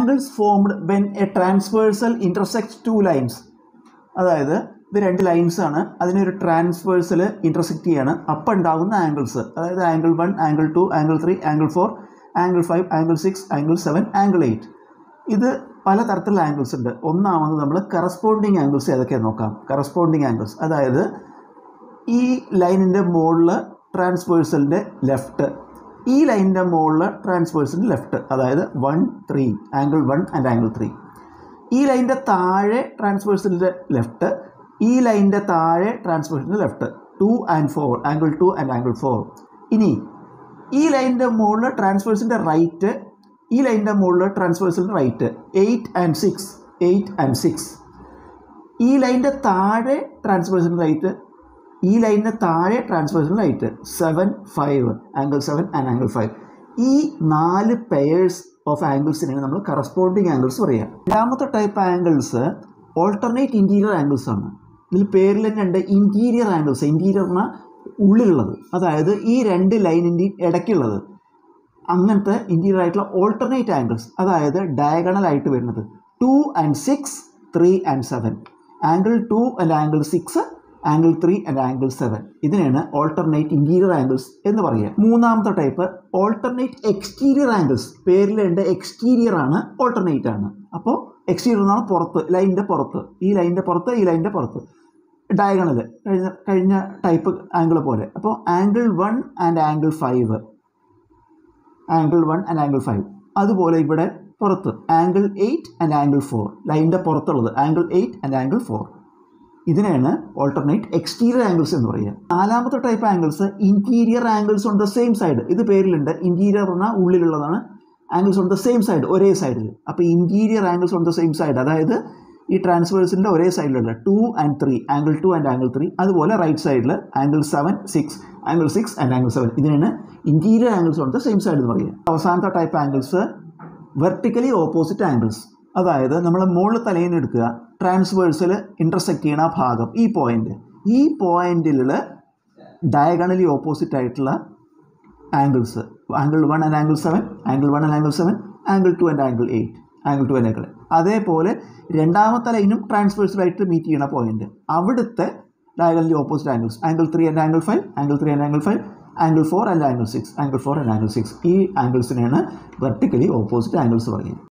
angles formed when a transversal intersect two lines അതായത് ഇത് രണ്ട് ലൈൻസ് ആണ് അതിനൊരു ട്രാൻസ്വേഴ്സൽ ഇൻ്റർസെക്ട് ചെയ്യാണ് അപ്പം ഉണ്ടാകുന്ന ആംഗിൾസ് അതായത് angle one angle two angle three angle four angle five angle six angle seven angle eight ഇത് പല തരത്തിലുള്ള ആംഗിൾസ് ഉണ്ട് ഒന്നാമത് നമ്മൾ കറസ്പോണ്ടിങ് ആംഗിൾസ് ഏതൊക്കെയാണ് നോക്കാം കറസ്പോണ്ടിങ് ആംഗിൾസ് അതായത് ഈ ലൈനിൻ്റെ മുകളിൽ ട്രാൻസ്വേഴ്സലിൻ്റെ ലെഫ്റ്റ് ഈ ലൈനിൻ്റെ മുകളിൽ ട്രാൻസ്വേഴ്സലിൻ്റെ ലെഫ്റ്റ് അതായത് one three angle one and angle three ഈ ലൈനിൻ്റെ താഴെ ട്രാൻസ്വേഴ്സലിൻ്റെ ലെഫ്റ്റ് ഈ ലൈനിൻ്റെ താഴെ ട്രാൻസ്വേഴ്സലിൻ്റെ left two and four angle two and angle four ഇനി ഈ ലൈനിൻ്റെ മുകളിൽ ട്രാൻസ്വേഴ്സിൻ്റെ റൈറ്റ് ഈ ലൈനിൻ്റെ മുകളിൽ ട്രാൻസ്വേഴ്സലിൻ്റെ right eight and six eight and six ഈ ലൈനിൻ്റെ താഴെ ട്രാൻസ്വേഴ്സലിൻ്റെ റൈറ്റ് ഈ ലൈനിൻ്റെ താഴെ ട്രാൻസ്വേഴ്സലിൻ്റെ right seven five angle seven and angle five ഈ നാല് പെയേഴ്സ് ഓഫ് ആംഗിൾസിനാണ് നമ്മൾ കറസ്പോണ്ടിങ് ആംഗിൾസ് പറയുക രണ്ടാമത്തെ type angles alternate interior angles ആണ് ഇതിൽ പേരിൽ തന്നെ ഉണ്ട് ഇൻറ്റീരിയർ ആംഗിൾസ് ഇൻറ്റീരിയർ പറഞ്ഞാൽ ഉള്ളിലുള്ളത് അതായത് ഈ രണ്ട് ലൈനിൻ്റെയും ഇടയ്ക്കുള്ളത് അങ്ങനത്തെ ഇൻറ്റീരിയർ ആയിട്ടുള്ള ഓൾട്ടർനേറ്റ് ആംഗിൾസ് അതായത് ഡയഗണൽ ആയിട്ട് വരുന്നത് two and six three and seven angle two and angle six angle three and angle seven ഇതിനെയാണ് ഓൾട്ടർനേറ്റ് ഇൻറ്റീരിയർ ആംഗിൾസ് എന്ന് പറയുക മൂന്നാമത്തെ ടൈപ്പ് ഓൾട്ടർനേറ്റ് എക്സ്റ്റീരിയർ ആംഗിൾസ് പേരിലുണ്ട് എക്സ്റ്റീരിയർ ആണ് ഓൾട്ടർനേറ്റ് ആണ് അപ്പോൾ എക്സ്റ്റീരിയർ എന്നാണ് പുറത്ത് ലൈനിൻ്റെ പുറത്ത് ഈ ലൈനിൻ്റെ പുറത്ത് ഈ ലൈനിൻ്റെ പുറത്ത് ഡയഗണൽ കഴിഞ്ഞ കഴിഞ്ഞ ടൈപ്പ് ആംഗിൾ പോലെ അപ്പോൾ angle one and angle five angle one and angle five അതുപോലെ ഇവിടെ പുറത്ത് angle eight and angle four ലൈനിൻ്റെ പുറത്തുള്ളത് angle eight and angle four ഇതിനെയാണ് ഓൾട്ടർനേറ്റ് എക്സ്റ്റീരിയർ ആംഗിൾസ് എന്ന് പറയുക നാലാമത്തെ type angles interior angles on the same side ഇത് പേരിലുണ്ട് ഇൻറ്റീരിയർ പറഞ്ഞാൽ ഉള്ളിലുള്ളതാണ് angles on the same side ഒരേ സൈഡിൽ അപ്പോൾ interior angles on the same side അതായത് ഈ ട്രാൻസ്വേഴ്സിൻ്റെ ഒരേ സൈഡിലുള്ള two and three angle two and angle three അതുപോലെ റൈറ്റ് സൈഡിൽ angle seven six angle six and angle seven ഇതിനാണ് interior angles on the same side എന്ന് പറയുക അവസാനത്തെ type angles vertically opposite angles അതായത് നമ്മൾ മുകളിൽ തലയിൽ എടുക്കുക ട്രാൻസ്വേഴ്സിൽ ഇൻ്റർസെക്റ്റ് ചെയ്യണ ആ ഭാഗം ഈ പോയിന്റ് ഈ പോയിന്റിൽ ഡയഗണലി ഓപ്പോസിറ്റ് ആയിട്ടുള്ള angles angle one and angle seven angle one and angle seven angle two and angle eight angle two and angle അതേപോലെ രണ്ടാമത്തെ ലൈനും ട്രാൻസ്വേഴ്സിലായിട്ട് മീറ്റ് ചെയ്യണ പോയിന്റ് അവിടുത്തെ diagonally opposite angles angle three and angle five angle three and angle five angle four and angle six angle four and angle six ഈ ആംഗിൾസിനെയാണ് vertically opposite angles പറയുന്നത്